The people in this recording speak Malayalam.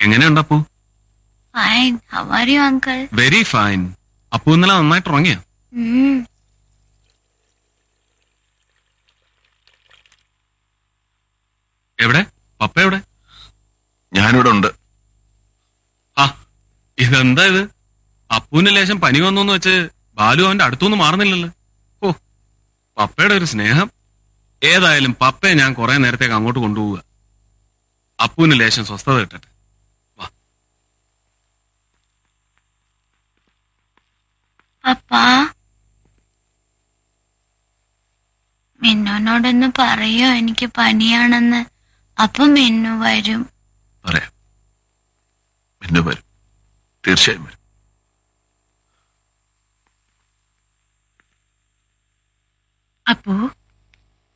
എങ്ങനെയുണ്ട് Appu fine how are you uncle very fine Appu ഇന്നലെ നന്നായിട്ട് ഉറങ്ങിയോ എവിടെ പപ്പ എവിടെ ഞാനിവിടെ ഉണ്ട് ആ ഇതെന്താ ഇത് അപ്പുവിന് ലേശം പനി വന്നോന്ന് വെച്ച് ബാലു അവന്റെ അടുത്തൊന്നും മാറുന്നില്ലല്ലോ ഓ പപ്പയുടെ ഒരു സ്നേഹം ഏതായാലും പപ്പയെ ഞാൻ കുറെ നേരത്തേക്ക് അങ്ങോട്ട് കൊണ്ടുപോവുക അപ്പുവിന് ലേശം സ്വസ്ഥത കിട്ടട്ടെ വാ പപ്പാ മിന്നുനോടൊന്ന് പറയോ എനിക്ക് പനിയാണെന്ന് അപ്പൊ മിന്നു വരും പറയാം പിന്നെ വരും തീർച്ചയായും വരും അപ്പോ